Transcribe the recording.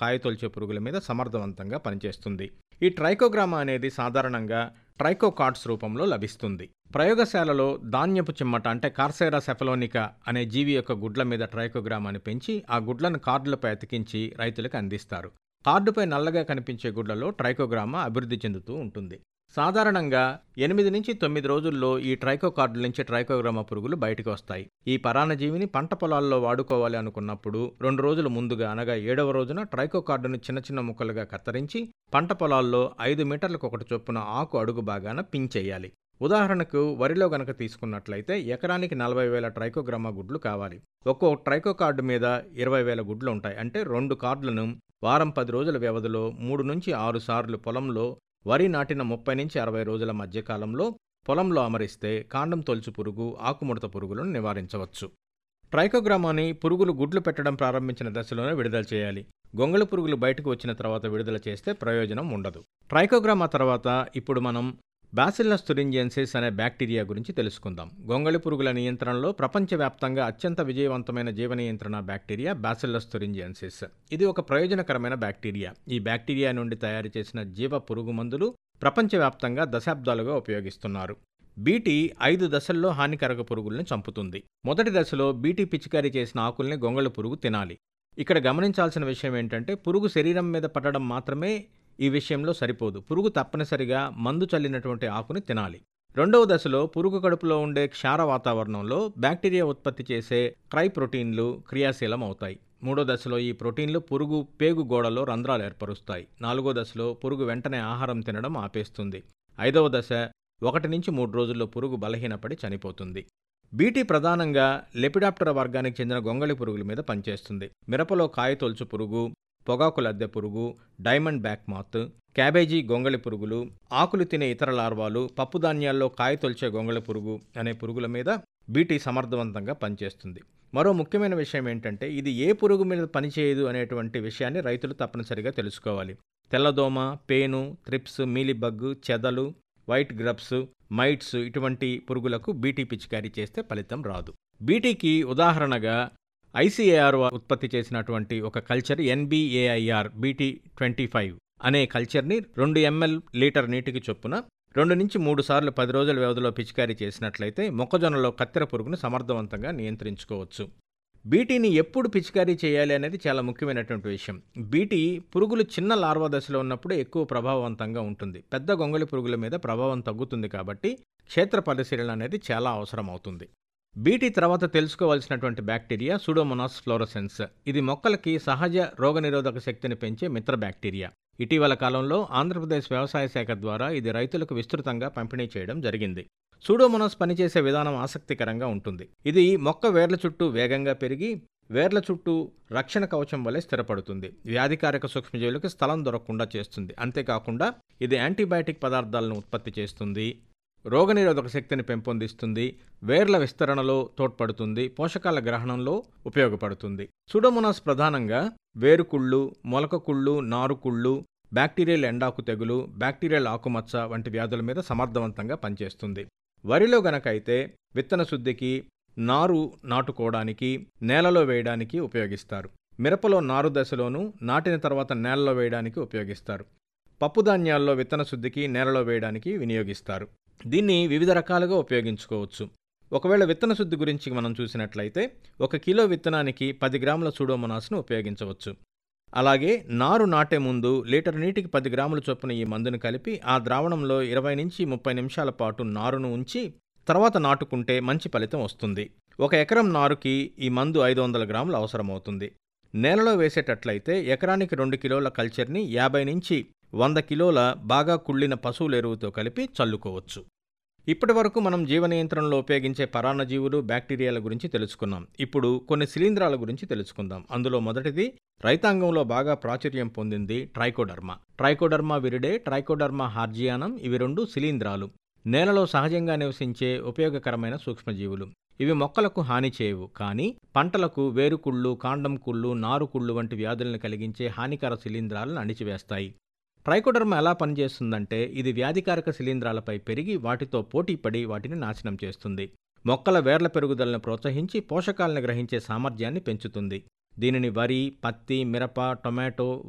కాయతొలిచే పురుగుల మీద సమర్థవంతంగా పనిచేస్తుంది ఈ ట్రైకోగ్రామా అనేది సాధారణంగా ట్రైకోకార్డ్స్ రూపంలో లభిస్తుంది ప్రయోగశాలలో ధాన్యపు చిమ్మట అంటే కార్సెరా సెఫలోనికా అనే జీవి యొక్క గుడ్ల మీద ట్రైకోగ్రామాని పెంచి ఆ గుడ్లను కార్డులపై అతికించి రైతులకు అందిస్తారు కార్డుపై నల్లగా కనిపించే గుడ్లలో ట్రైకోగ్రామా అభివృద్ధి చెందుతూ ఉంటుంది సాధారణంగా ఎనిమిది నుంచి తొమ్మిది రోజుల్లో ఈ ట్రైకో కార్డుల నుంచి ట్రైకోగ్రామా పురుగులు బయటకు వస్తాయి ఈ పరాన్నజీవిని పంట పొలాల్లో వాడుకోవాలి అనుకున్నప్పుడు రెండు రోజుల ముందుగా అనగా ఏడవ రోజున ట్రైకో కార్డును చిన్న చిన్న ముక్కలుగా కత్తిరించి పంట పొలాల్లో ఐదు మీటర్లకు ఒకటి చొప్పున ఆకు అడుగు భాగాన పించేయాలి ఉదాహరణకు వరిలో గనక తీసుకున్నట్లయితే ఎకరానికి నలభై వేల ట్రైకోగ్రామా గుడ్లు కావాలి ఒక్కో ట్రైకో కార్డు మీద ఇరవై వేల గుడ్లు ఉంటాయి అంటే రెండు కార్డులను వారం పది రోజుల వ్యవధిలో మూడు నుంచి ఆరు సార్లు పొలంలో వరి నాటిన ముప్పై నుంచి అరవై రోజుల మధ్యకాలంలో పొలంలో అమరిస్తే కాండం తొలుచు పురుగు ఆకుముడత పురుగులను నివారించవచ్చు ట్రైకోగ్రామాని పురుగులు గుడ్లు పెట్టడం ప్రారంభించిన దశలోనే విడుదల చేయాలి గొంగళి పురుగులు బయటకు వచ్చిన తర్వాత విడుదల చేస్తే ప్రయోజనం ఉండదు ట్రైకోగ్రామా తర్వాత ఇప్పుడు మనం బాసిల్లస్ తురింజియన్సిస్ అనే బ్యాక్టీరియా గురించి తెలుసుకుందాం గొంగళి పురుగుల నియంత్రణలో ప్రపంచవ్యాప్తంగా అత్యంత విజయవంతమైన జీవ నియంత్రణ బ్యాక్టీరియా బాసిల్లస్ తురింజియన్సిస్ ఇది ఒక ప్రయోజనకరమైన బ్యాక్టీరియా ఈ బ్యాక్టీరియా నుండి తయారు చేసిన జీవ పురుగు మందులు ప్రపంచవ్యాప్తంగా దశాబ్దాలుగా ఉపయోగిస్తున్నారు బీటీ ఐదు దశల్లో హానికరక పురుగుల్ని చంపుతుంది మొదటి దశలో బీటీ పిచికారీ చేసిన ఆకుల్ని గొంగళి పురుగు తినాలి ఇక్కడ గమనించాల్సిన విషయం ఏంటంటే పురుగు శరీరం మీద పడడం మాత్రమే ఈ విషయంలో సరిపోదు పురుగు తప్పనిసరిగా మందు చల్లినటువంటి ఆకుని తినాలి రెండవ దశలో పురుగు కడుపులో ఉండే క్షార వాతావరణంలో బ్యాక్టీరియా ఉత్పత్తి చేసే క్రై ప్రోటీన్లు క్రియాశీలం అవుతాయి మూడో దశలో ఈ ప్రోటీన్లు పురుగు పేగు గోడలో రంధ్రాలు ఏర్పరుస్తాయి నాలుగో దశలో పురుగు వెంటనే ఆహారం తినడం ఆపేస్తుంది ఐదవ దశ ఒకటి నుంచి మూడు రోజుల్లో పురుగు బలహీనపడి చనిపోతుంది బీటీ ప్రధానంగా లెపిడాప్టర వర్గానికి చెందిన గొంగళి పురుగుల మీద పనిచేస్తుంది మిరపలో కాయ తొలుచు పురుగు పొగాకు లద్దె పురుగు డైమండ్ బ్యాక్ మాత్ క్యాబేజీ గొంగళి పురుగులు ఆకులు తినే ఇతర లార్వాలు పప్పు ధాన్యాల్లో కాయ తొలిచే గొంగళి పురుగు అనే పురుగుల మీద బీటీ సమర్థవంతంగా పనిచేస్తుంది మరో ముఖ్యమైన విషయం ఏంటంటే ఇది ఏ పురుగు మీద పనిచేయదు అనేటువంటి విషయాన్ని రైతులు తప్పనిసరిగా తెలుసుకోవాలి తెల్లదోమ పేను త్రిప్స్ మీలిబగ్ చెదలు వైట్ గ్రబ్స్ మైట్స్ ఇటువంటి పురుగులకు బీటీ పిచికారీ చేస్తే ఫలితం రాదు బీటీకి ఉదాహరణగా ఐసీఏఆర్ ఉత్పత్తి చేసినటువంటి ఒక culture NBAIR BT twenty five అనే కల్చర్ని రెండు ఎంఎల్ లీటర్ నీటికి చొప్పున రెండు నుంచి మూడు సార్లు పది రోజుల వ్యవధిలో పిచికారీ చేసినట్లయితే మొక్కజొన్నలో కత్తెర పురుగును సమర్థవంతంగా నియంత్రించుకోవచ్చు బీటీని ఎప్పుడు పిచికారీ చేయాలి అనేది చాలా ముఖ్యమైనటువంటి విషయం బీటీ పురుగులు చిన్న లార్వా దశలో ఉన్నప్పుడు ఎక్కువ ప్రభావవంతంగా ఉంటుంది పెద్ద గొంగళి పురుగుల మీద ప్రభావం తగ్గుతుంది కాబట్టి క్షేత్ర పరిశీలన అనేది చాలా అవసరం అవుతుంది బీటీ తర్వాత తెలుసుకోవాల్సినటువంటి బ్యాక్టీరియా సూడోమోనాస్ ఫ్లోరోసెన్స్ ఇది మొక్కలకి సహజ రోగనిరోధక శక్తిని పెంచే మిత్ర బ్యాక్టీరియా ఇటీవల కాలంలో ఆంధ్రప్రదేశ్ వ్యవసాయ శాఖ ద్వారా ఇది రైతులకు విస్తృతంగా పంపిణీ చేయడం జరిగింది సూడోమోనాస్ పనిచేసే విధానం ఆసక్తికరంగా ఉంటుంది ఇది మొక్క వేర్ల చుట్టూ వేగంగా పెరిగి వేర్ల చుట్టూ రక్షణ కవచం వలె స్థిరపడుతుంది వ్యాధికారక సూక్ష్మజీవులకు స్థలం దొరకకుండా చేస్తుంది అంతేకాకుండా ఇది యాంటీబయాటిక్ పదార్థాలను ఉత్పత్తి చేస్తుంది రోగనిరోధక శక్తిని పెంపొందిస్తుంది వేర్ల విస్తరణలో తోడ్పడుతుంది పోషకాల గ్రహణంలో ఉపయోగపడుతుంది సుడోమోనాస్ ప్రధానంగా వేరుకుళ్ళు మొలకకుళ్ళు నారుకుళ్ళు బ్యాక్టీరియల్ ఎండాకు తెగులు బ్యాక్టీరియల్ ఆకుమచ్చ వంటి వ్యాధుల మీద సమర్థవంతంగా పనిచేస్తుంది వరిలో గనక అయితే విత్తన శుద్ధికి నారు నాటుకోవడానికి నేలలో వేయడానికి ఉపయోగిస్తారు మిరపలో నారు దశలోనూ నాటిన తర్వాత నేలలో వేయడానికి ఉపయోగిస్తారు పప్పుధాన్యాల్లో విత్తన శుద్ధికి నేలలో వేయడానికి వినియోగిస్తారు దీన్ని వివిధ రకాలుగా ఉపయోగించుకోవచ్చు ఒకవేళ విత్తన శుద్ధి గురించి మనం చూసినట్లయితే ఒక కిలో విత్తనానికి పది గ్రాముల సూడోమోనాస్ను ఉపయోగించవచ్చు అలాగే నారు నాటే ముందు లీటర్ నీటికి పది గ్రాముల చొప్పున ఈ మందును కలిపి ఆ ద్రావణంలో ఇరవై నుంచి ముప్పై నిమిషాల పాటు నారును ఉంచి తర్వాత నాటుకుంటే మంచి ఫలితం వస్తుంది ఒక ఎకరం నారుకి ఈ మందు ఐదు వందల గ్రాములు అవసరమవుతుంది నేలలో వేసేటట్లయితే ఎకరానికి రెండు కిలోల కల్చర్ని యాభై నుంచి వంద కిలోల బాగా కుళ్ళిన పశువుల ఎరువుతో కలిపి చల్లుకోవచ్చు ఇప్పటి వరకు మనం జీవ నియంత్రణలో ఉపయోగించే పరాన్నజీవులు బ్యాక్టీరియాల గురించి తెలుసుకున్నాం ఇప్పుడు కొన్ని శిలీంధ్రాల గురించి తెలుసుకుందాం అందులో మొదటిది రైతాంగంలో బాగా ప్రాచుర్యం పొందింది Trichoderma Trichoderma viride Trichoderma harzianum ఇవి రెండు శిలీంధ్రాలు నేలలో సహజంగా నివసించే ఉపయోగకరమైన సూక్ష్మజీవులు ఇవి మొక్కలకు హాని చేయవు కానీ పంటలకు వేరుకుళ్ళు కాండం కుళ్ళు నారుకుళ్ళు వంటి వ్యాధులను కలిగించే హానికర శిలీంధ్రాలను అణిచివేస్తాయి ట్రైకోడర్మా ఎలా పనిచేస్తుందంటే ఇది వ్యాధికారక శిలీంధ్రాలపై పెరిగి వాటితో పోటీపడి వాటిని నాశనం చేస్తుంది మొక్కల వేర్ల పెరుగుదలను ప్రోత్సహించి పోషకాలను గ్రహించే సామర్థ్యాన్ని పెంచుతుంది దీనిని వరి పత్తి మిరప టొమాటో